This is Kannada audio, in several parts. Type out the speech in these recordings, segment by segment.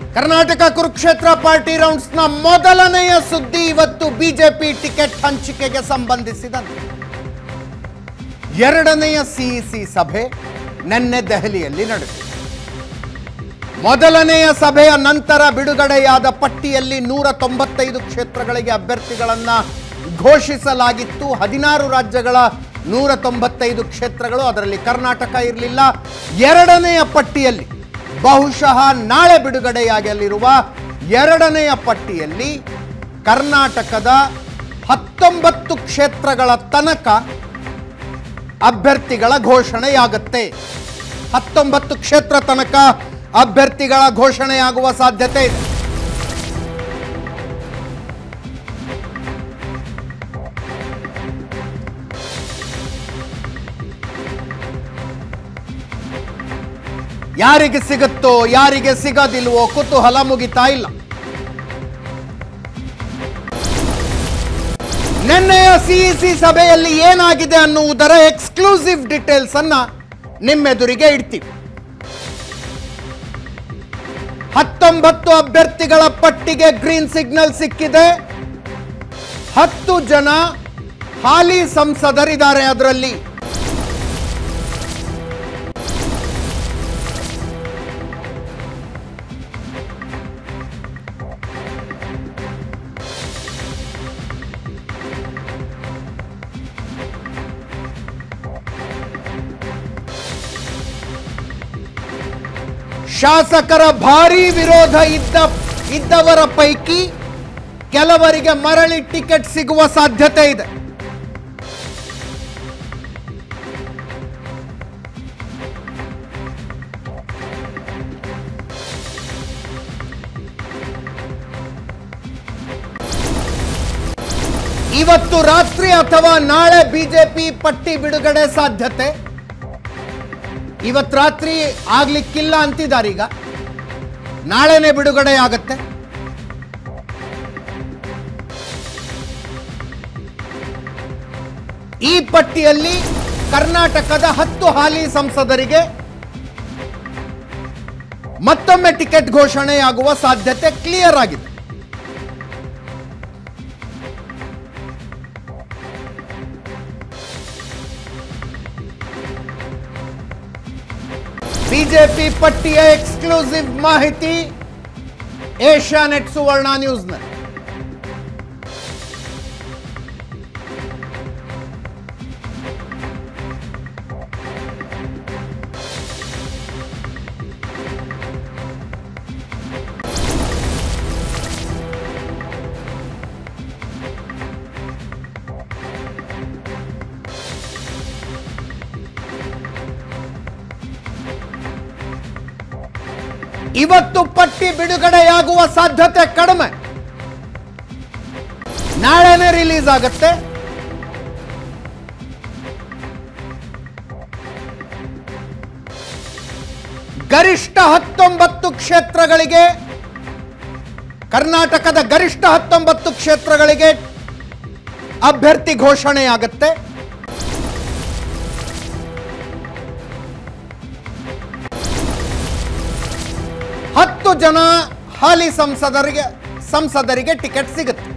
ಕರ್ನಾಟಕ ಕುರುಕ್ಷೇತ್ರ ಪಾರ್ಟಿ ರೌಂಡ್ಸ್ನ ಮೊದಲನೆಯ ಸುದ್ದಿ ಇವತ್ತು ಬಿಜೆಪಿ ಟಿಕೆಟ್ ಹಂಚಿಕೆಗೆ ಸಂಬಂಧಿಸಿದಂತೆ ಎರಡನೆಯ ಸಿಇಸಿ ಸಭೆ ನಿನ್ನೆ ದೆಹಲಿಯಲ್ಲಿ ನಡೆದಿದೆ ಮೊದಲನೆಯ ಸಭೆಯ ನಂತರ ಬಿಡುಗಡೆಯಾದ ಪಟ್ಟಿಯಲ್ಲಿ ನೂರ ತೊಂಬತ್ತೈದು ಕ್ಷೇತ್ರಗಳಿಗೆ ಅಭ್ಯರ್ಥಿಗಳನ್ನ ಘೋಷಿಸಲಾಗಿತ್ತು ಹದಿನಾರು ರಾಜ್ಯಗಳ ನೂರ ತೊಂಬತ್ತೈದು ಕ್ಷೇತ್ರಗಳು ಅದರಲ್ಲಿ ಕರ್ನಾಟಕ ಇರಲಿಲ್ಲ ಎರಡನೆಯ ಪಟ್ಟಿಯಲ್ಲಿ ಬಹುಶಃ ನಾಳೆ ಬಿಡುಗಡೆಯಾಗಲಿರುವ ಎರಡನೆಯ ಪಟ್ಟಿಯಲ್ಲಿ ಕರ್ನಾಟಕದ ಹತ್ತೊಂಬತ್ತು ಕ್ಷೇತ್ರಗಳ ತನಕ ಅಭ್ಯರ್ಥಿಗಳ ಘೋಷಣೆಯಾಗುತ್ತೆ ಹತ್ತೊಂಬತ್ತು ಕ್ಷೇತ್ರ ತನಕ ಅಭ್ಯರ್ಥಿಗಳ ಘೋಷಣೆಯಾಗುವ ಸಾಧ್ಯತೆ ಇದೆ ಯಾರಿಗೆ ಸಿಗುತ್ತೋ ಯಾರಿಗೆ ಸಿಗೋದಿಲ್ವೋ ಕುತೂಹಲ ಮುಗಿತಾ ಇಲ್ಲ ನಿನ್ನೆಯ ಸಿಇಸಿ ಸಭೆಯಲ್ಲಿ ಏನಾಗಿದೆ ಅನ್ನುವುದರ ಎಕ್ಸ್ಕ್ಲೂಸಿವ್ ಡೀಟೇಲ್ಸ್ ಅನ್ನ ನಿಮ್ಮೆದುರಿಗೆ ಇಡ್ತೀವಿ ಹತ್ತೊಂಬತ್ತು ಅಭ್ಯರ್ಥಿಗಳ ಪಟ್ಟಿಗೆ ಗ್ರೀನ್ ಸಿಗ್ನಲ್ ಸಿಕ್ಕಿದೆ ಹತ್ತು ಜನ ಹಾಲಿ ಸಂಸದರಿದ್ದಾರೆ ಅದರಲ್ಲಿ ಶಾಸಕರ ಭಾರೀ ವಿರೋಧ ಇದ್ದ ಇದ್ದವರ ಪೈಕಿ ಕೆಲವರಿಗೆ ಮರಳಿ ಟಿಕೆಟ್ ಸಿಗುವ ಸಾಧ್ಯತೆ ಇದೆ ಇವತ್ತು ರಾತ್ರಿ ಅಥವಾ ನಾಳೆ ಬಿಜೆಪಿ ಪಟ್ಟಿ ಬಿಡುಗಡೆ ಸಾಧ್ಯತೆ ಇವತ್ತು ರಾತ್ರಿ ಆಗ್ಲಿಕ್ಕಿಲ್ಲ ಅಂತಿದ್ದಾರೆ ಈಗ ನಾಳೆನೆ ಬಿಡುಗಡೆ ಆಗತ್ತೆ ಈ ಪಟ್ಟಿಯಲ್ಲಿ ಕರ್ನಾಟಕದ ಹತ್ತು ಹಾಲಿ ಸಂಸದರಿಗೆ ಮತ್ತೊಮ್ಮೆ ಟಿಕೆಟ್ ಘೋಷಣೆಯಾಗುವ ಸಾಧ್ಯತೆ ಕ್ಲಿಯರ್ ಆಗಿದೆ ಬಿಜೆಪಿ ಪಟ್ಟಿಯ ಎಕ್ಸ್ಕ್ಲೂಸಿವ್ ಮಾಹಿತಿ ಏಷ್ಯಾ ನೆಟ್ ಸುವರ್ಣ ನ್ಯೂಸ್ನ ಇವತ್ತು ಪಟ್ಟಿ ಬಿಡುಗಡೆಯಾಗುವ ಸಾಧ್ಯತೆ ಕಡಿಮೆ ನಾಳೆನೆ ರಿಲೀಸ್ ಆಗುತ್ತೆ ಗರಿಷ್ಠ ಹತ್ತೊಂಬತ್ತು ಕ್ಷೇತ್ರಗಳಿಗೆ ಕರ್ನಾಟಕದ ಗರಿಷ್ಠ ಹತ್ತೊಂಬತ್ತು ಕ್ಷೇತ್ರಗಳಿಗೆ ಅಭ್ಯರ್ಥಿ ಘೋಷಣೆಯಾಗುತ್ತೆ ಹತ್ತು ಜನ ಹಾಲಿ ಸಂಸದರಿಗೆ ಸಂಸದರಿಗೆ ಟಿಕೆಟ್ ಸಿಗುತ್ತೆ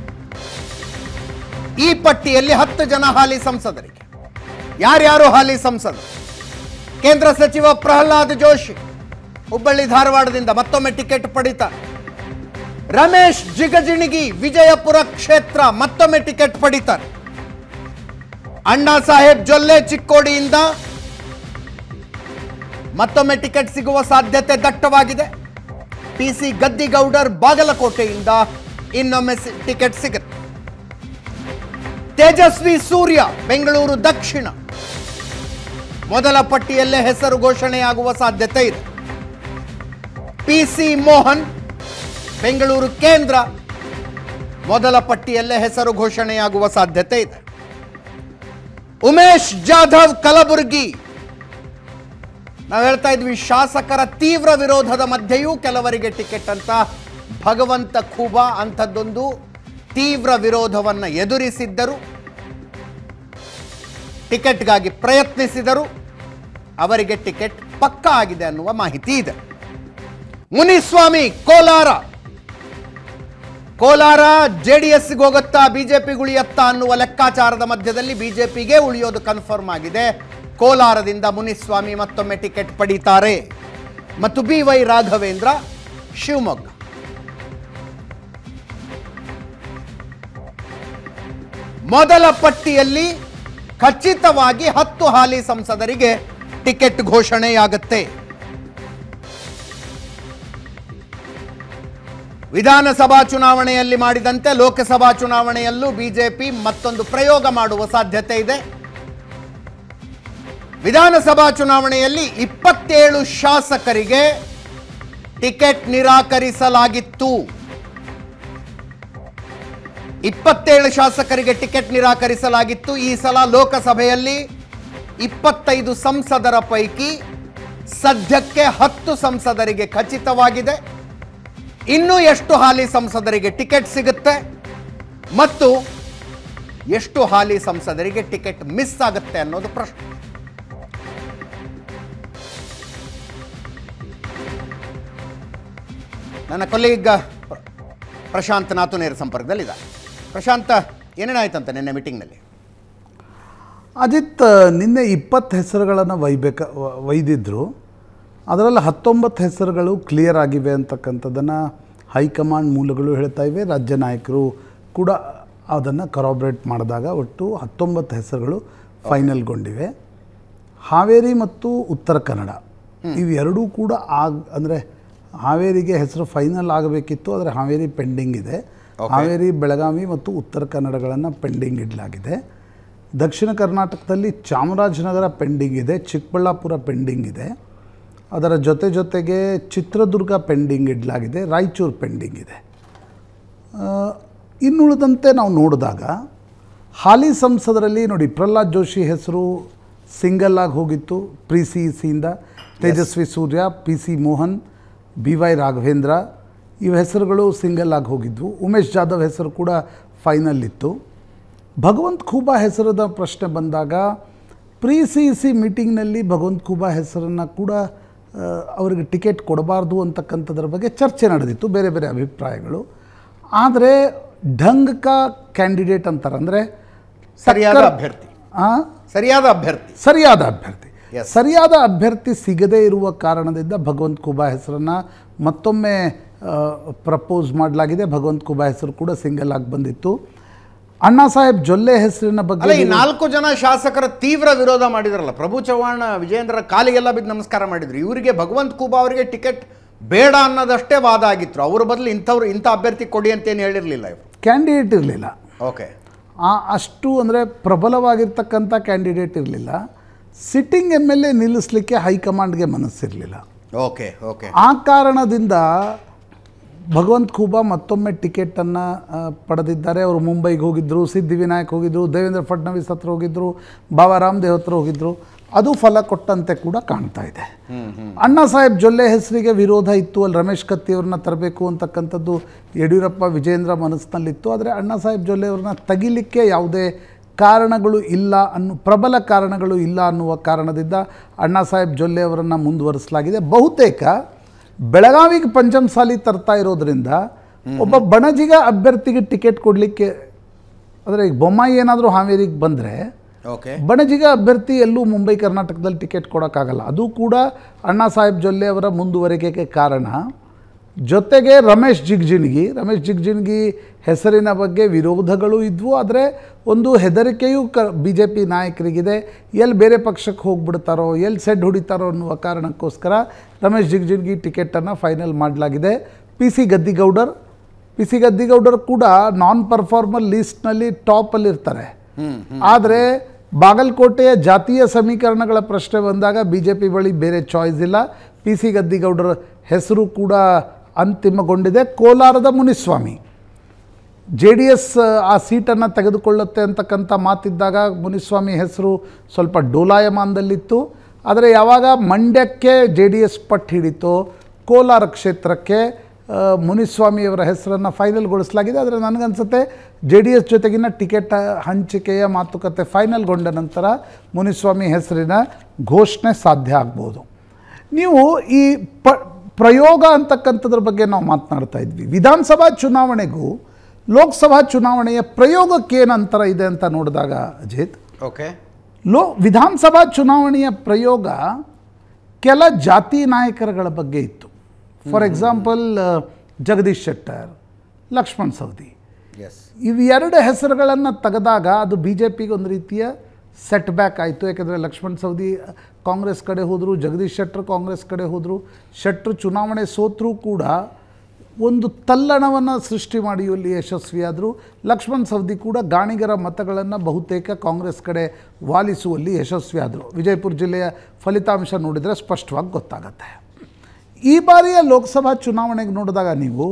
ಈ ಪಟ್ಟಿಯಲ್ಲಿ ಹತ್ತು ಜನ ಹಾಲಿ ಸಂಸದರಿಗೆ ಯಾರ್ಯಾರು ಹಾಲಿ ಸಂಸದರು ಕೇಂದ್ರ ಸಚಿವ ಪ್ರಹ್ಲಾದ್ ಜೋಶಿ ಹುಬ್ಬಳ್ಳಿ ಧಾರವಾಡದಿಂದ ಮತ್ತೊಮ್ಮೆ ಟಿಕೆಟ್ ಪಡಿತಾರೆ ರಮೇಶ್ ಜಿಗಜಿಣಗಿ ವಿಜಯಪುರ ಕ್ಷೇತ್ರ ಮತ್ತೊಮ್ಮೆ ಟಿಕೆಟ್ ಪಡಿತಾರೆ ಅಣ್ಣಾ ಸಾಹೇಬ್ ಜೊಲ್ಲೆ ಚಿಕ್ಕೋಡಿಯಿಂದ ಮತ್ತೊಮ್ಮೆ ಟಿಕೆಟ್ ಸಿಗುವ ಸಾಧ್ಯತೆ ದಟ್ಟವಾಗಿದೆ ಪಿ ಸಿ ಗದ್ದಿಗೌಡರ್ ಬಾಗಲಕೋಟೆಯಿಂದ ಇನ್ನೊಮ್ಮೆ ಸಿ- ಟಿಕೆಟ್ ಸಿಗುತ್ತೆ ತೇಜಸ್ವಿ ಸೂರ್ಯ ಬೆಂಗಳೂರು ದಕ್ಷಿಣ ಮೊದಲ ಪಟ್ಟಿಯಲ್ಲೇ ಹೆಸರು ಘೋಷಣೆಯಾಗುವ ಸಾಧ್ಯತೆ ಇದೆ ಪಿ ಸಿ ಮೋಹನ್ ಬೆಂಗಳೂರು ಕೇಂದ್ರ ಮೊದಲ ಪಟ್ಟಿಯಲ್ಲೇ ಹೆಸರು ಘೋಷಣೆಯಾಗುವ ಸಾಧ್ಯತೆ ಇದೆ ಉಮೇಶ್ ಜಾಧವ್ ಕಲಬುರಗಿ ನಾವು ಹೇಳ್ತಾ ಇದ್ವಿ ಶಾಸಕರ ತೀವ್ರ ವಿರೋಧದ ಮಧ್ಯೆಯೂ ಕೆಲವರಿಗೆ ಟಿಕೆಟ್ ಅಂತ ಭಗವಂತ ಖೂಬಾ ಅಂಥದ್ದೊಂದು ತೀವ್ರ ವಿರೋಧವನ್ನ ಎದುರಿಸಿದ್ದರು ಟಿಕೆಟ್ಗಾಗಿ ಪ್ರಯತ್ನಿಸಿದರು ಅವರಿಗೆ ಟಿಕೆಟ್ ಪಕ್ಕಾ ಆಗಿದೆ ಅನ್ನುವ ಮಾಹಿತಿ ಇದೆ ಮುನಿಸ್ವಾಮಿ ಕೋಲಾರ ಕೋಲಾರ ಜೆಡಿಎಸ್ಗೆ ಹೋಗುತ್ತಾ ಬಿಜೆಪಿಗೆ ಉಳಿಯತ್ತಾ ಅನ್ನುವ ಲೆಕ್ಕಾಚಾರದ ಮಧ್ಯದಲ್ಲಿ ಬಿಜೆಪಿಗೆ ಉಳಿಯೋದು ಕನ್ಫರ್ಮ್ ಆಗಿದೆ ಕೋಲಾರದಿಂದ ಮುನಿಸ್ವಾಮಿ ಮತ್ತೊಮ್ಮೆ ಟಿಕೆಟ್ ಪಡೀತಾರೆ ಮತ್ತು ಬಿ ವೈ ರಾಘವೇಂದ್ರ ಶಿವಮೊಗ್ಗ ಮೊದಲ ಪಟ್ಟಿಯಲ್ಲಿ ಖಚಿತವಾಗಿ ಹತ್ತು ಹಾಲಿ ಸಂಸದರಿಗೆ ಟಿಕೆಟ್ ಘೋಷಣೆಯಾಗುತ್ತೆ ವಿಧಾನಸಭಾ ಚುನಾವಣೆಯಲ್ಲಿ ಮಾಡಿದಂತೆ ಲೋಕಸಭಾ ಚುನಾವಣೆಯಲ್ಲೂ ಬಿಜೆಪಿ ಮತ್ತೊಂದು ಪ್ರಯೋಗ ಮಾಡುವ ಸಾಧ್ಯತೆ ಇದೆ ವಿಧಾನಸಭಾ ಚುನಾವಣೆಯಲ್ಲಿ ಇಪ್ಪತ್ತೇಳು ಶಾಸಕರಿಗೆ ಟಿಕೆಟ್ ನಿರಾಕರಿಸಲಾಗಿತ್ತು ಇಪ್ಪತ್ತೇಳು ಶಾಸಕರಿಗೆ ಟಿಕೆಟ್ ನಿರಾಕರಿಸಲಾಗಿತ್ತು ಈ ಸಲ ಲೋಕಸಭೆಯಲ್ಲಿ ಇಪ್ಪತ್ತೈದು ಸಂಸದರ ಪೈಕಿ ಸದ್ಯಕ್ಕೆ ಹತ್ತು ಸಂಸದರಿಗೆ ಖಚಿತವಾಗಿದೆ ಇನ್ನೂ ಎಷ್ಟು ಹಾಲಿ ಸಂಸದರಿಗೆ ಟಿಕೆಟ್ ಸಿಗುತ್ತೆ ಮತ್ತು ಎಷ್ಟು ಹಾಲಿ ಸಂಸದರಿಗೆ ಟಿಕೆಟ್ ಮಿಸ್ ಆಗುತ್ತೆ ಅನ್ನೋದು ಪ್ರಶ್ನೆ ನನ್ನ ಕೊಲೀಗ್ ಪ್ರಶಾಂತ್ ನಾತು ನೇರ ಸಂಪರ್ಕದಲ್ಲಿದ್ದಾರೆ ಪ್ರಶಾಂತ್ ಏನೇನಾಯ್ತಂತೆ ನಿನ್ನೆ ಮೀಟಿಂಗ್ನಲ್ಲಿ ಅಜಿತ್ ನಿನ್ನೆ ಇಪ್ಪತ್ತು ಹೆಸರುಗಳನ್ನು ವೈಬೇಕ ವ- ಒಯ್ದಿದ್ರು ಅದರಲ್ಲಿ ಹತ್ತೊಂಬತ್ತು ಹೆಸರುಗಳು ಕ್ಲಿಯರ್ ಆಗಿವೆ ಅಂತಕ್ಕಂಥದ್ದನ್ನು ಹೈಕಮಾಂಡ್ ಮೂಲಗಳು ಹೇಳ್ತಾ ಇವೆ ರಾಜ್ಯ ನಾಯಕರು ಕೂಡ ಅದನ್ನು ಕರಾಬ್ರೇಟ್ ಮಾಡಿದಾಗ ಒಟ್ಟು ಹತ್ತೊಂಬತ್ತು ಹೆಸರುಗಳು ಫೈನಲ್ಗೊಂಡಿವೆ ಹಾವೇರಿ ಮತ್ತು ಉತ್ತರ ಕನ್ನಡ ಇವೆರಡೂ ಕೂಡ ಆಗ್ ಅಂದರೆ ಹಾವೇರಿಗೆ ಹೆಸರು ಫೈನಲ್ ಆಗಬೇಕಿತ್ತು ಆದರೆ ಹಾವೇರಿ ಪೆಂಡಿಂಗ್ ಇದೆ ಹಾವೇರಿ ಬೆಳಗಾವಿ ಮತ್ತು ಉತ್ತರ ಕನ್ನಡಗಳನ್ನು ಪೆಂಡಿಂಗ್ ಇಡಲಾಗಿದೆ ದಕ್ಷಿಣ ಕರ್ನಾಟಕದಲ್ಲಿ ಚಾಮರಾಜನಗರ ಪೆಂಡಿಂಗ್ ಇದೆ ಚಿಕ್ಕಬಳ್ಳಾಪುರ ಪೆಂಡಿಂಗ್ ಇದೆ ಅದರ ಜೊತೆ ಜೊತೆಗೆ ಚಿತ್ರದುರ್ಗ ಪೆಂಡಿಂಗ್ ಇಡಲಾಗಿದೆ ರಾಯಚೂರು ಪೆಂಡಿಂಗ್ ಇದೆ ಆ, ಇನ್ನುಳಿದಂತೆ ನಾವು ನೋಡಿದಾಗ ಹಾಲಿ ಸಂಸದರಲ್ಲಿ ನೋಡಿ ಪ್ರಹ್ಲಾದ್ ಜೋಶಿ ಹೆಸರು ಸಿಂಗಲ್ ಆಗಿ ಹೋಗಿತ್ತು ಪ್ರಿ ಸಿ ಸಿಯಿಂದ Tejasvi Surya P C Mohan B Y Raghavendra ಇವ ಹೆಸರುಗಳು ಸಿಂಗಲ್ ಆಗಿ ಹೋಗಿದ್ವು ಉಮೇಶ್ ಜಾಧವ್ ಹೆಸರು ಕೂಡ ಫೈನಲ್ ಇತ್ತು ಭಗವಂತ್ ಖೂಬಾ ಹೆಸರದ ಪ್ರಶ್ನೆ ಬಂದಾಗ ಪ್ರಿ ಸಿ ಸಿ ಮೀಟಿಂಗ್ನಲ್ಲಿ ಭಗವಂತ್ ಖೂಬಾ ಹೆಸರನ್ನು ಕೂಡ ಆ, ಅವರಿಗೆ ಟಿಕೆಟ್ ಕೊಡಬಾರ್ದು ಅಂತಕ್ಕಂಥದ್ರ ಬಗ್ಗೆ ಚರ್ಚೆ ನಡೆದಿತ್ತು ಬೇರೆ ಬೇರೆ ಅಭಿಪ್ರಾಯಗಳು ಆದರೆ ಢಂಗ್ ಕಾ ಕ್ಯಾಂಡಿಡೇಟ್ ಅಂತಾರೆ ಅಂದರೆ ಸರಿಯಾದ ಅಭ್ಯರ್ಥಿ ಸರಿಯಾದ ಅಭ್ಯರ್ಥಿ ಸರಿಯಾದ ಅಭ್ಯರ್ಥಿ Yes. ಸರಿಯಾದ ಅಭ್ಯರ್ಥಿ ಸಿಗದೇ ಇರುವ ಕಾರಣದಿಂದ ಭಗವಂತ್ ಖೂಬಾ ಹೆಸರನ್ನು ಮತ್ತೊಮ್ಮೆ ಪ್ರಪೋಸ್ ಮಾಡಲಾಗಿದೆ ಭಗವಂತ್ ಖೂಬಾ ಹೆಸರು ಕೂಡ ಸಿಂಗಲ್ ಆಗಿ ಬಂದಿತ್ತು ಅಣ್ಣಾ ಸಾಹೇಬ್ ಜೊಲ್ಲೆ ಹೆಸರಿನ ಅಲ್ಲ ಬಗ್ಗೆ ಈ ನಾಲ್ಕು ಜನ ಶಾಸಕರ ತೀವ್ರ ವಿರೋಧ ಮಾಡಿದ್ರಲ್ಲ ಪ್ರಭು ಚವ್ಹಾಣ್ ವಿಜೇಂದ್ರ ಕಾಲಿಗೆಲ್ಲ ಬಿದ್ದು ನಮಸ್ಕಾರ ಮಾಡಿದ್ರು ಇವರಿಗೆ ಭಗವಂತ್ ಖೂಬಾ ಅವರಿಗೆ ಟಿಕೆಟ್ ಬೇಡ ಅನ್ನೋದಷ್ಟೇ ವಾದ ಆಗಿತ್ತು ಅವ್ರ ಬದಲು ಇಂಥವ್ರು ಇಂಥ ಅಭ್ಯರ್ಥಿ ಕೊಡಿ ಅಂತೇನು ಹೇಳಿರಲಿಲ್ಲ ಇವರು ಕ್ಯಾಂಡಿಡೇಟ್ ಇರಲಿಲ್ಲ ಓಕೆ ಆ ಅಷ್ಟು ಅಂದರೆ ಪ್ರಬಲವಾಗಿರ್ತಕ್ಕಂಥ ಕ್ಯಾಂಡಿಡೇಟ್ ಇರಲಿಲ್ಲ ಸಿಟ್ಟಿಂಗ್ ಎಮ್ ಎಲ್ ಎ ನಿಲ್ಲಿಸಲಿಕ್ಕೆ ಹೈಕಮಾಂಡ್ಗೆ ಮನಸ್ಸಿರಲಿಲ್ಲ ಓಕೆ ಓಕೆ ಆ ಕಾರಣದಿಂದ ಭಗವಂತ್ ಖೂಬಾ ಮತ್ತೊಮ್ಮೆ ಟಿಕೆಟನ್ನು ಪಡೆದಿದ್ದಾರೆ ಅವರು ಮುಂಬೈಗೆ ಹೋಗಿದ್ದರು ಸಿದ್ಧಿವಿನಾಯಕ್ ಹೋಗಿದ್ದರು ದೇವೇಂದ್ರ ಫಡ್ನವೀಸ್ ಹತ್ರ ಹೋಗಿದ್ದರು ಬಾಬಾ ರಾಮದೇವ್ ಹತ್ರ ಹೋಗಿದ್ದರು ಅದು ಫಲ ಕೊಟ್ಟಂತೆ ಕೂಡ ಕಾಣ್ತಾ ಇದೆ ಅಣ್ಣಾ ಸಾಹೇಬ್ ಜೊಲ್ಲೆ ಹೆಸರಿಗೆ ವಿರೋಧ ಇತ್ತು ಅಲ್ಲಿ ರಮೇಶ್ ಕತ್ತಿ ಅವ್ರನ್ನ ತರಬೇಕು ಅಂತಕ್ಕಂಥದ್ದು ಯಡಿಯೂರಪ್ಪ ವಿಜೇಂದ್ರ ಮನಸ್ಸಿನಲ್ಲಿತ್ತು ಆದರೆ ಅಣ್ಣಾ ಸಾಹೇಬ್ ಜೊಲ್ಲೆ ಅವ್ರನ್ನ ತೆಗಿಲಿಕ್ಕೆ ಯಾವುದೇ ಕಾರಣಗಳು ಇಲ್ಲ ಅನ್ನು ಪ್ರಬಲ ಕಾರಣಗಳು ಇಲ್ಲ ಅನ್ನುವ ಕಾರಣದಿಂದ ಅಣ್ಣಾ ಸಾಹೇಬ್ ಜೊಲ್ಲೆ ಅವರನ್ನು ಮುಂದುವರಿಸಲಾಗಿದೆ ಬಹುತೇಕ ಬೆಳಗಾವಿಗೆ ಪಂಚಮಸಾಲಿ ತರ್ತಾ ಇರೋದ್ರಿಂದ ಒಬ್ಬ ಬಣಜಿಗ ಅಭ್ಯರ್ಥಿಗೆ ಟಿಕೆಟ್ ಕೊಡಲಿಕ್ಕೆ ಅಂದರೆ ಈಗ ಬೊಮ್ಮಾಯಿ ಏನಾದರೂ ಹಾವೇರಿಗೆ ಬಂದರೆ ಓಕೆ ಬಣಜಿಗ ಅಭ್ಯರ್ಥಿ ಎಲ್ಲೂ ಮುಂಬೈ ಕರ್ನಾಟಕದಲ್ಲಿ ಟಿಕೆಟ್ ಕೊಡೋಕ್ಕಾಗಲ್ಲ ಅದು ಕೂಡ ಅಣ್ಣಾ ಸಾಹೇಬ್ ಜೊಲ್ಲೆ ಅವರ ಮುಂದುವರಿಕೆಗೆ ಕಾರಣ ಜೊತೆಗೆ ರಮೇಶ್ ಜಿಗ್ಜಿಣ್ಗಿ ರಮೇಶ್ ಜಿಗ್ಜಿಣ್ಗಿ ಹೆಸರಿನ ಬಗ್ಗೆ ವಿರೋಧಗಳು ಇದ್ವು ಆದರೆ ಒಂದು ಹೆದರಿಕೆಯೂ ಕ ಬಿ ಜೆ ಪಿ ನಾಯಕರಿಗಿದೆ ಎಲ್ಲಿ ಬೇರೆ ಪಕ್ಷಕ್ಕೆ ಹೋಗ್ಬಿಡ್ತಾರೋ ಎಲ್ಲಿ ಸೆಡ್ ಹೊಡಿತಾರೋ ಅನ್ನುವ ಕಾರಣಕ್ಕೋಸ್ಕರ ರಮೇಶ್ ಜಿಗ್ಜಿಣ್ಗಿ ಟಿಕೆಟನ್ನು ಫೈನಲ್ ಮಾಡಲಾಗಿದೆ P C Gaddigoudar P C ಗದ್ದಿಗೌಡರು ಕೂಡ ನಾನ್ ಪರ್ಫಾರ್ಮರ್ ಲೀಸ್ಟ್ನಲ್ಲಿ ಟಾಪಲ್ಲಿ ಇರ್ತಾರೆ ಆದರೆ ಬಾಗಲಕೋಟೆಯ ಜಾತೀಯ ಸಮೀಕರಣಗಳ ಪ್ರಶ್ನೆ ಬಂದಾಗ ಬಿ ಜೆ ಪಿ ಬಳಿ ಬೇರೆ ಚಾಯ್ಸ್ ಇಲ್ಲ ಪಿ ಸಿ ಗದ್ದಿಗೌಡರ ಹೆಸರು ಕೂಡ ಅಂತಿಮಗೊಂಡಿದೆ ಕೋಲಾರದ ಮುನಿಸ್ವಾಮಿ ಜೆ ಡಿ ಎಸ್ ಆ ಸೀಟನ್ನು ತೆಗೆದುಕೊಳ್ಳುತ್ತೆ ಅಂತಕ್ಕಂಥ ಮಾತಿದ್ದಾಗ ಮುನಿಸ್ವಾಮಿ ಹೆಸರು ಸ್ವಲ್ಪ ಡೋಲಾಯಮಾನದಲ್ಲಿತ್ತು ಆದರೆ ಯಾವಾಗ ಮಂಡ್ಯಕ್ಕೆ ಜೆ ಡಿ ಎಸ್ ಪಟ್ಟು ಹಿಡಿತೋ ಕೋಲಾರ ಕ್ಷೇತ್ರಕ್ಕೆ ಆ, ಮುನಿಸ್ವಾಮಿಯವರ ಹೆಸರನ್ನು ಫೈನಲ್ಗೊಳಿಸಲಾಗಿದೆ ಆದರೆ ನನಗನ್ಸುತ್ತೆ ಜೆ ಡಿ ಎಸ್ ಜೊತೆಗಿನ ಟಿಕೆಟ್ ಹಂಚಿಕೆಯ ಮಾತುಕತೆ ಫೈನಲ್ಗೊಂಡ ನಂತರ ಮುನಿಸ್ವಾಮಿ ಹೆಸರಿನ ಘೋಷಣೆ ಸಾಧ್ಯ ಆಗ್ಬೋದು ನೀವು ಈ ಪ ಪ್ರಯೋಗ ಅಂತಕ್ಕಂಥದ್ರ ಬಗ್ಗೆ ನಾವು ಮಾತನಾಡ್ತಾ ಇದ್ವಿ ವಿಧಾನಸಭಾ ಚುನಾವಣೆಗೂ ಲೋಕಸಭಾ ಚುನಾವಣೆಯ ಪ್ರಯೋಗಕ್ಕೇನು ಅಂತರ ಇದೆ ಅಂತ ನೋಡಿದಾಗ ಅಜಿತ್ ಓಕೆ ಲೋ ವಿಧಾನಸಭಾ ಚುನಾವಣೆಯ ಪ್ರಯೋಗ ಕೆಲ ಜಾತಿ ನಾಯಕರುಗಳ ಬಗ್ಗೆ ಇತ್ತು ಫಾರ್ ಎಕ್ಸಾಂಪಲ್ ಜಗದೀಶ್ ಶೆಟ್ಟರ್ ಲಕ್ಷ್ಮಣ್ ಸವದಿ ಎಸ್ ಇವು ಎರಡು ಹೆಸರುಗಳನ್ನು ತೆಗೆದಾಗ ಅದು ಬಿ ಜೆ ಪಿಗೆ ಒಂದು ರೀತಿಯ ಸೆಟ್ ಬ್ಯಾಕ್ ಆಯಿತು ಯಾಕೆಂದರೆ ಲಕ್ಷ್ಮಣ್ ಸವದಿ ಕಾಂಗ್ರೆಸ್ ಕಡೆ ಹೋದರು ಜಗದೀಶ್ ಶೆಟ್ಟರ್ ಕಾಂಗ್ರೆಸ್ ಕಡೆ ಹೋದರು ಶೆಟ್ಟರ್ ಚುನಾವಣೆ ಸೋತರೂ ಕೂಡ ಒಂದು ತಲ್ಲಣವನ್ನು ಸೃಷ್ಟಿ ಮಾಡುವಲ್ಲಿ ಯಶಸ್ವಿಯಾದರು ಲಕ್ಷ್ಮಣ್ ಸವದಿ ಕೂಡ ಗಾಣಿಗರ ಮತಗಳನ್ನು ಬಹುತೇಕ ಕಾಂಗ್ರೆಸ್ ಕಡೆ ವಾಲಿಸುವಲ್ಲಿ ಯಶಸ್ವಿಯಾದರು ವಿಜಯಪುರ ಜಿಲ್ಲೆಯ ಫಲಿತಾಂಶ ನೋಡಿದರೆ ಸ್ಪಷ್ಟವಾಗಿ ಗೊತ್ತಾಗತ್ತೆ ಈ ಬಾರಿಯ ಲೋಕಸಭಾ ಚುನಾವಣೆಗೆ ನೋಡಿದಾಗ ನೀವು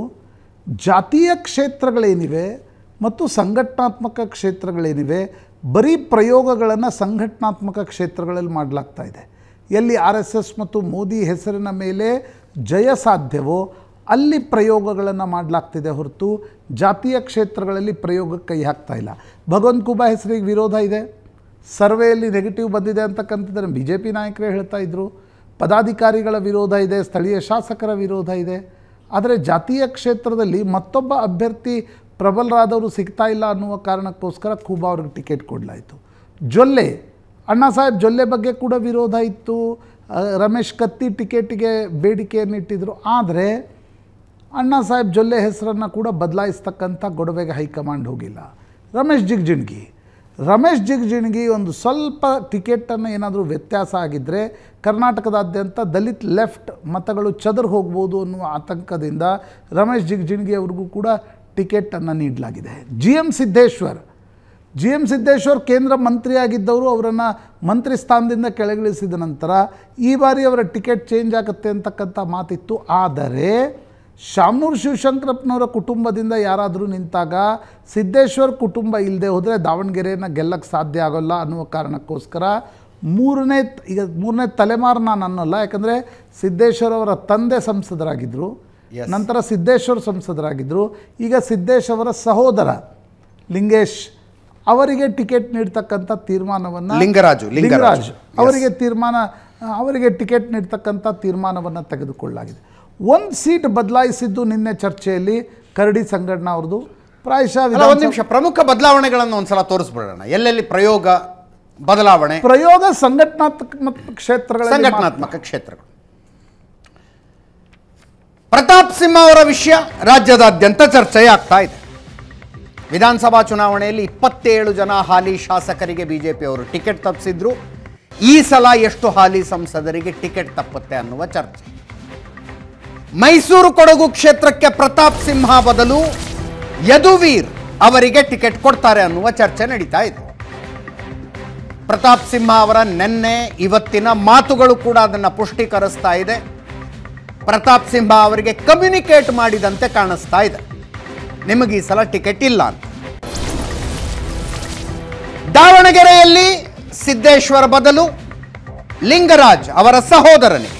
ಜಾತೀಯ ಕ್ಷೇತ್ರಗಳೇನಿವೆ ಮತ್ತು ಸಂಘಟನಾತ್ಮಕ ಕ್ಷೇತ್ರಗಳೇನಿವೆ ಬರೀ ಪ್ರಯೋಗಗಳನ್ನು ಸಂಘಟನಾತ್ಮಕ ಕ್ಷೇತ್ರಗಳಲ್ಲಿ ಮಾಡಲಾಗ್ತಾ ಇದೆ ಎಲ್ಲಿ ಆರ್ ಎಸ್ ಎಸ್ ಮತ್ತು ಮೋದಿ ಹೆಸರಿನ ಮೇಲೆ ಜಯ ಸಾಧ್ಯವೋ ಅಲ್ಲಿ ಪ್ರಯೋಗಗಳನ್ನು ಮಾಡಲಾಗ್ತಿದೆ ಹೊರತು ಜಾತೀಯ ಕ್ಷೇತ್ರಗಳಲ್ಲಿ ಪ್ರಯೋಗಕ್ಕೆ ಕೈ ಹಾಕ್ತಾ ಇಲ್ಲ ಭಗವಂತ ಕುಬಾ ಹೆಸರಿಗೆ ವಿರೋಧ ಇದೆ ಸರ್ವೆಯಲ್ಲಿ ನೆಗೆಟಿವ್ ಬಂದಿದೆ ಅಂತಕ್ಕಂಥದ್ದನ್ನು ಬಿ ಜೆ ಪಿ ನಾಯಕರೇ ಹೇಳ್ತಾ ಇದ್ದರು ಪದಾಧಿಕಾರಿಗಳ ವಿರೋಧ ಇದೆ ಸ್ಥಳೀಯ ಶಾಸಕರ ವಿರೋಧ ಇದೆ ಆದರೆ ಜಾತೀಯ ಕ್ಷೇತ್ರದಲ್ಲಿ ಮತ್ತೊಬ್ಬ ಅಭ್ಯರ್ಥಿ ಪ್ರಬಲರಾದವರು ಸಿಗ್ತಾ ಇಲ್ಲ ಅನ್ನುವ ಕಾರಣಕ್ಕೋಸ್ಕರ ಖೂಬಾ ಅವ್ರಿಗೆ ಟಿಕೆಟ್ ಕೊಡಲಾಯಿತು ಜೊಲ್ಲೆ ಅಣ್ಣಾ ಸಾಹೇಬ್ ಜೊಲ್ಲೆ ಬಗ್ಗೆ ಕೂಡ ವಿರೋಧ ಇತ್ತು ಆ, ರಮೇಶ್ ಕತ್ತಿ ಟಿಕೆಟಿಗೆ ಬೇಡಿಕೆಯನ್ನು ಇಟ್ಟಿದ್ರು ಆದರೆ ಅಣ್ಣಾ ಸಾಹೇಬ್ ಜೊಲ್ಲೆ ಹೆಸರನ್ನು ಕೂಡ ಬದಲಾಯಿಸ್ತಕ್ಕಂಥ ಗೊಡವೆಗೆ ಹೈಕಮಾಂಡ್ ಹೋಗಿಲ್ಲ ರಮೇಶ್ ಜಿಗ್ಜಿಣ್ಗಿ ರಮೇಶ್ ಜಿಗ್ಜಿಣ್ಗಿ ಒಂದು ಸ್ವಲ್ಪ ಟಿಕೆಟನ್ನು ಏನಾದರೂ ವ್ಯತ್ಯಾಸ ಆಗಿದ್ದರೆ ಕರ್ನಾಟಕದಾದ್ಯಂತ ದಲಿತ್ ಲೆಫ್ಟ್ ಮತಗಳು ಚದರ್ ಹೋಗ್ಬೋದು ಅನ್ನುವ ಆತಂಕದಿಂದ ರಮೇಶ್ ಜಿಗ್ಜಿಣ್ಗಿ ಅವ್ರಿಗೂ ಕೂಡ ಟಿಕೆಟನ್ನು ನೀಡಲಾಗಿದೆ G M Siddeshwar G M Siddeshwar ಕೇಂದ್ರ ಮಂತ್ರಿಯಾಗಿದ್ದವರು ಅವರನ್ನು ಮಂತ್ರಿ ಸ್ಥಾನದಿಂದ ಕೆಳಗಿಳಿಸಿದ ನಂತರ ಈ ಬಾರಿ ಅವರ ಟಿಕೆಟ್ ಚೇಂಜ್ ಆಗುತ್ತೆ ಅಂತಕ್ಕಂಥ ಮಾತಿತ್ತು ಆದರೆ ಶಾಮನೂರು ಶಿವಶಂಕರಪ್ಪನವರ ಕುಟುಂಬದಿಂದ ಯಾರಾದರೂ ನಿಂತಾಗ ಸಿದ್ದೇಶ್ವರ್ ಕುಟುಂಬ ಇಲ್ಲದೆ ಹೋದರೆ ದಾವಣಗೆರೆಯನ್ನು ಗೆಲ್ಲಕ್ಕೆ ಸಾಧ್ಯ ಆಗೋಲ್ಲ ಅನ್ನುವ ಕಾರಣಕ್ಕೋಸ್ಕರ ಮೂರನೇ ಈಗ ಮೂರನೇ ತಲೆಮಾರು ನಾನು ಅನ್ನೋಲ್ಲ ಯಾಕಂದರೆ ಸಿದ್ದೇಶ್ವರ್ ಅವರ ತಂದೆ ಸಂಸದರಾಗಿದ್ದರು Yes. ನಂತರ ಸಿದ್ದೇಶ್ವರ್ ಸಂಸದರಾಗಿದ್ದರು ಈಗ ಸಿದ್ದೇಶ್ ಅವರ ಸಹೋದರ ಲಿಂಗೇಶ್ ಅವರಿಗೆ ಟಿಕೆಟ್ ನೀಡ್ತಕ್ಕಂಥ ತೀರ್ಮಾನವನ್ನು ಲಿಂಗರಾಜು, ಲಿಂಗರಾಜು. ಲಿಂಗರಾಜ್ ಅವರಿಗೆ ತೀರ್ಮಾನ ಅವರಿಗೆ ಟಿಕೆಟ್ ನೀಡ್ತಕ್ಕಂಥ ತೀರ್ಮಾನವನ್ನು ತೆಗೆದುಕೊಳ್ಳಲಾಗಿದೆ ಒಂದು ಸೀಟ್ ಬದಲಾಯಿಸಿದ್ದು ನಿನ್ನೆ ಚರ್ಚೆಯಲ್ಲಿ ಕರಡಿ ಸಂಘಟನಾ ಅವ್ರದ್ದು ಪ್ರಾಯಶಃ ಅಲ್ಲ ಒಂದು ವಿಧಾನಸಭೆ- ನಿಮಿಷ ಪ್ರಮುಖ ಬದಲಾವಣೆಗಳನ್ನು ಒಂದ್ಸಲ ತೋರಿಸ್ಬಿಡೋಣ ಎಲ್ಲೆಲ್ಲಿ ಪ್ರಯೋಗ ಬದಲಾವಣೆ ಪ್ರಯೋಗ ಸಂಘಟನಾತ್ಮಕ ಕ್ಷೇತ್ರಗಳಲ್ಲಿ ಮಾತ್ರ. ಸಂಘಟನಾತ್ಮಕ ಕ್ಷೇತ್ರಗಳು ಪ್ರತಾಪ್ ಸಿಂಹ ಅವರ ವಿಷಯ ರಾಜ್ಯದಾದ್ಯಂತ ಚರ್ಚೆಯಾಗ್ತಾ ಇದೆ ವಿಧಾನಸಭಾ ಚುನಾವಣೆಯಲ್ಲಿ ಇಪ್ಪತ್ತೇಳು ಜನ ಹಾಲಿ ಶಾಸಕರಿಗೆ ಬಿಜೆಪಿ ಅವರು ಟಿಕೆಟ್ ತಪ್ಪಿಸಿದ್ರು ಈ ಸಲ ಎಷ್ಟು ಹಾಲಿ ಸಂಸದರಿಗೆ ಟಿಕೆಟ್ ತಪ್ಪುತ್ತೆ ಅನ್ನುವ ಚರ್ಚೆ ಮೈಸೂರು ಕೊಡಗು ಕ್ಷೇತ್ರಕ್ಕೆ ಪ್ರತಾಪ್ ಸಿಂಹ ಬದಲು ಯದುವೀರ್ ಅವರಿಗೆ ಟಿಕೆಟ್ ಕೊಡ್ತಾರೆ ಅನ್ನುವ ಚರ್ಚೆ ನಡೀತಾ ಇದೆ ಪ್ರತಾಪ್ ಸಿಂಹ ಅವರ ನೆನ್ನೆ ಇವತ್ತಿನ ಮಾತುಗಳು ಕೂಡ ಅದನ್ನು ಪುಷ್ಟೀಕರಿಸ್ತಾ ಇದೆ ಪ್ರತಾಪ್ ಸಿಂಹ ಅವರಿಗೆ ಕಮ್ಯುನಿಕೇಟ್ ಮಾಡಿದಂತೆ ಕಾಣಿಸ್ತಾ ಇದೆ ನಿಮಗೆ ಈ ಸಲ ಟಿಕೆಟ್ ಇಲ್ಲ ಅಂತ ದಾವಣಗೆರೆಯಲ್ಲಿ ಸಿದ್ದೇಶ್ವರ ಬದಲು ಲಿಂಗರಾಜ್ ಅವರ ಸಹೋದರನಿಗೆ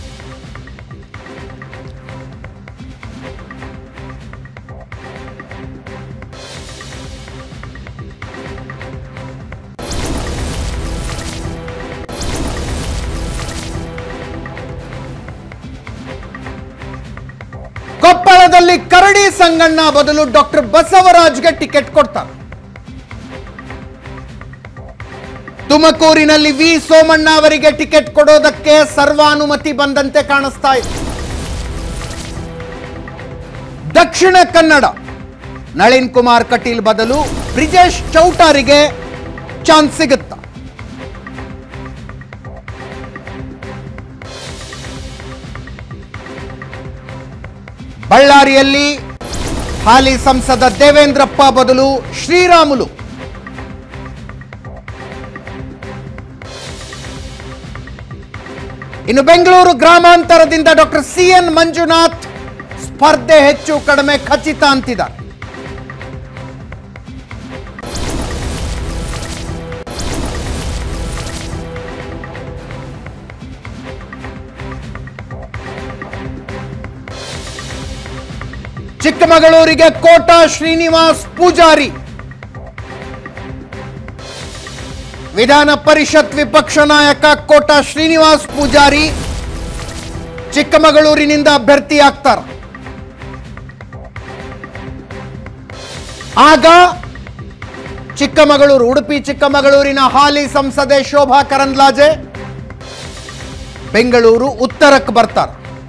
ಕೊಪ್ಪಳದಲ್ಲಿ ಕರಡಿ ಸಂಗಣ್ಣ ಬದಲು ಡಾಕ್ಟರ್ ಬಸವರಾಜ್ಗೆ ಟಿಕೆಟ್ ಕೊಡ್ತಾರೆ ತುಮಕೂರಿನಲ್ಲಿ ವಿ ಸೋಮಣ್ಣ ಅವರಿಗೆ ಟಿಕೆಟ್ ಕೊಡೋದಕ್ಕೆ ಸರ್ವಾನುಮತಿ ಬಂದಂತೆ ಕಾಣಿಸ್ತಾ ಇದೆ ದಕ್ಷಿಣ ಕನ್ನಡ ನಳಿನ್ ಕುಮಾರ್ ಕಟೀಲ್ ಬದಲು ಬ್ರಿಜೇಶ್ ಚೌಟಾರಿಗೆ ಚಾನ್ಸ್ ಸಿಗುತ್ತಾ ಬಳ್ಳಾರಿಯಲ್ಲಿ ಹಾಲಿ ಸಂಸದ ದೇವೇಂದ್ರಪ್ಪ ಬದಲು ಶ್ರೀರಾಮುಲು ಇನ್ನು ಬೆಂಗಳೂರು ಗ್ರಾಮಾಂತರದಿಂದ ಡಾಕ್ಟರ್ ಸಿ ಎನ್ ಮಂಜುನಾಥ್ ಸ್ಪರ್ಧೆ ಹೆಚ್ಚು ಕಡಿಮೆ ಖಚಿತ ಅಂತಿದ್ದಾರೆ ಚಿಕ್ಕಮಗಳೂರಿಗೆ ಕೋಟಾ ಶ್ರೀನಿವಾಸ್ ಪೂಜಾರಿ ವಿಧಾನ ಪರಿಷತ್ ವಿಪಕ್ಷ ನಾಯಕ ಕೋಟಾ ಶ್ರೀನಿವಾಸ್ ಪೂಜಾರಿ ಚಿಕ್ಕಮಗಳೂರಿನಿಂದ ಅಭ್ಯರ್ಥಿ ಆಗ್ತಾರ ಆಗ ಚಿಕ್ಕಮಗಳೂರು ಉಡುಪಿ ಚಿಕ್ಕಮಗಳೂರಿನ ಹಾಲಿ ಸಂಸದೆ ಶೋಭಾ ಕರಂದ್ಲಾಜೆ ಬೆಂಗಳೂರು ಉತ್ತರಕ್ಕೆ ಬರ್ತಾರ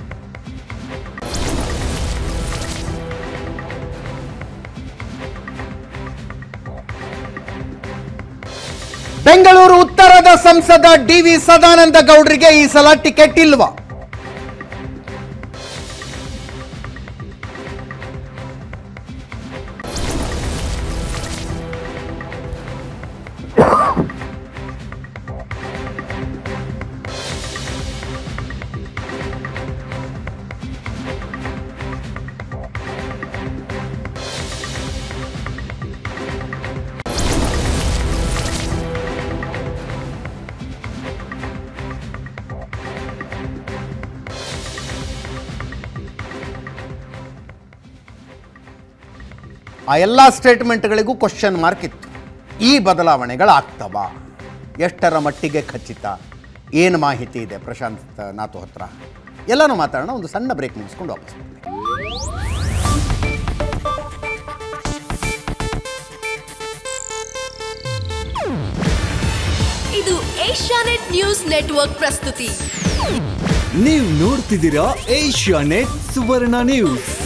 ಬೆಂಗಳೂರು ಉತ್ತರದ ಸಂಸದ ಡಿ ವಿ ಸದಾನಂದ ಗೌಡ್ರಿಗೆ ಈ ಸಲ ಟಿಕೆಟ್ ಇಲ್ವಾ ಆ ಎಲ್ಲ ಸ್ಟೇಟ್ಮೆಂಟ್ಗಳಿಗೂ ಕ್ವಶನ್ ಮಾರ್ಕ್ ಇತ್ತು ಈ ಬದಲಾವಣೆಗಳಾಗ್ತವ ಎಷ್ಟರ ಮಟ್ಟಿಗೆ ಖಚಿತ ಏನು ಮಾಹಿತಿ ಇದೆ ಪ್ರಶಾಂತ್ ನಾತು ಹತ್ರ ಎಲ್ಲನೂ ಮಾತಾಡೋಣ ಒಂದು ಸಣ್ಣ ಬ್ರೇಕ್ ಮುಗಿಸ್ಕೊಂಡು ವಾಪಸ್ ಬರ್ತೀನಿ. ಇದು ಏಷ್ಯಾನೆಟ್ ನ್ಯೂಸ್ ನೆಟ್ವರ್ಕ್ ಪ್ರಸ್ತುತಿ ನೀವು ನೋಡ್ತಿದ್ದೀರಾ ಏಷ್ಯಾ ನೆಟ್ ಸುವರ್ಣ ನ್ಯೂಸ್